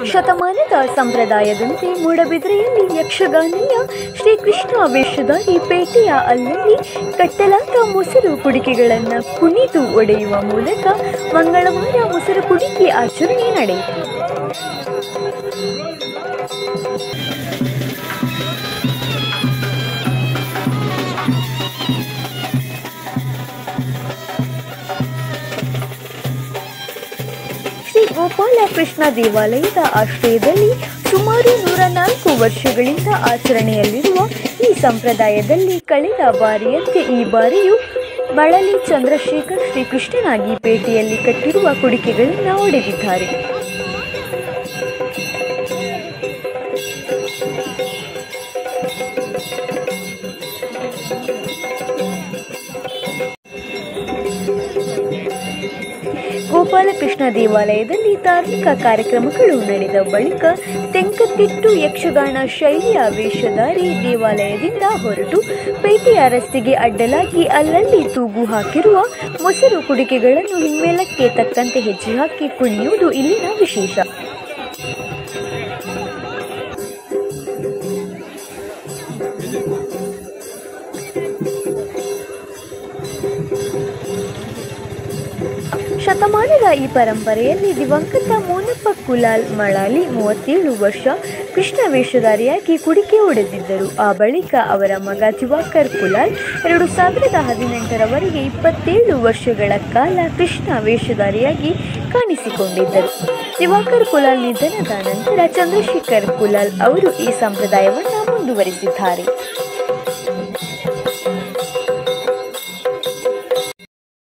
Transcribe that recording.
ಶತಮಾನದ ಸಂಪ್ರದಾಯದಂತೆ ಮೂಡಬಿದ್ರೆಯಲ್ಲಿ ಯಕ್ಷಗಾನೀಯ ಶ್ರೀಕೃಷ್ಣ ವೇಷಧಾರಿ ಪೇಟೆಯ ಅಲ್ಲಲ್ಲಿ ಕಟ್ಟಲಾದ ಮೊಸರು ಕುಡಿಕೆಗಳನ್ನು ಕುಣಿದು ಒಡೆಯುವ ಮೂಲಕ ಮಂಗಳವಾರ ಮೊಸರು ಕುಡಿಕೆ ಆಚರಣೆ ನಡೆಯಿತು ಶ್ರೀ ಗೋಪಾಲಕೃಷ್ಣ ದೇವಾಲಯದ ಆಶ್ರಯದಲ್ಲಿ ಸುಮಾರು ನೂರ ನಾಲ್ಕು ವರ್ಷಗಳಿಂದ ಆಚರಣೆಯಲ್ಲಿರುವ ಈ ಸಂಪ್ರದಾಯದಲ್ಲಿ ಕಳೆದ ಬಾರಿಯಂತೆ ಈ ಬಾರಿಯೂ ಬಳಲಿ ಚಂದ್ರಶೇಖರ್ ಶ್ರೀಕೃಷ್ಣನಾಗಿ ಪೇಟೆಯಲ್ಲಿ ಕಟ್ಟಿರುವ ಕುಡಿಕೆಗಳನ್ನು ಒಡೆದಿದ್ದಾರೆ ಗೋಪಾಲಕೃಷ್ಣ ದೇವಾಲಯದಲ್ಲಿ ಧಾರ್ಮಿಕ ಕಾರ್ಯಕ್ರಮಗಳು ನಡೆದ ಬಳಿಕ ತೆಂಕತಿಟ್ಟು ಯಕ್ಷಗಾನ ಶೈಲಿಯ ವೇಷಧಾರಿ ದೇವಾಲಯದಿಂದ ಹೊರಟು ಪೇಟೆಯ ರಸ್ತೆಗೆ ಅಡ್ಡಲಾಗಿ ಅಲ್ಲಲ್ಲಿ ತೂಗು ಹಾಕಿರುವ ಮೊಸರು ಕುಡಿಕೆಗಳನ್ನು ಹಿಮ್ಮೇಳಕ್ಕೆ ತಕ್ಕಂತೆ ಹೆಜ್ಜೆ ಹಾಕಿ ಕುಣಿಯುವುದು ಇಲ್ಲಿನ ವಿಶೇಷ ಶತಮಾನದ ಈ ಪರಂಪರೆಯಲ್ಲಿ ದಿವಂಗತ ಮೋನಪ್ಪ ಕುಲಾಲ್ ಮಳಾಲಿ ಮೂವತ್ತೇಳು ವರ್ಷ ಕೃಷ್ಣ ವೇಷಧಾರಿಯಾಗಿ ಕುಡಿಕೆ ಹೊಡೆದಿದ್ದರು ಆ ಬಳಿಕ ಅವರ ಮಗ ದಿವಾಕರ್ ಕುಲಾಲ್ ಎರಡು ಸಾವಿರದ ಹದಿನೆಂಟರವರೆಗೆ ಇಪ್ಪತ್ತೇಳು ವರ್ಷಗಳ ಕಾಲ ಕೃಷ್ಣ ವೇಷಧಾರಿಯಾಗಿ ಕಾಣಿಸಿಕೊಂಡಿದ್ದರು ದಿವಾಕರ್ ಕುಲಾಲ್ ನಿಧನದ ನಂತರ ಚಂದ್ರಶೇಖರ್ ಕುಲಾಲ್ ಅವರು ಈ ಸಂಪ್ರದಾಯವನ್ನು ಮುಂದುವರಿಸಿದ್ದಾರೆ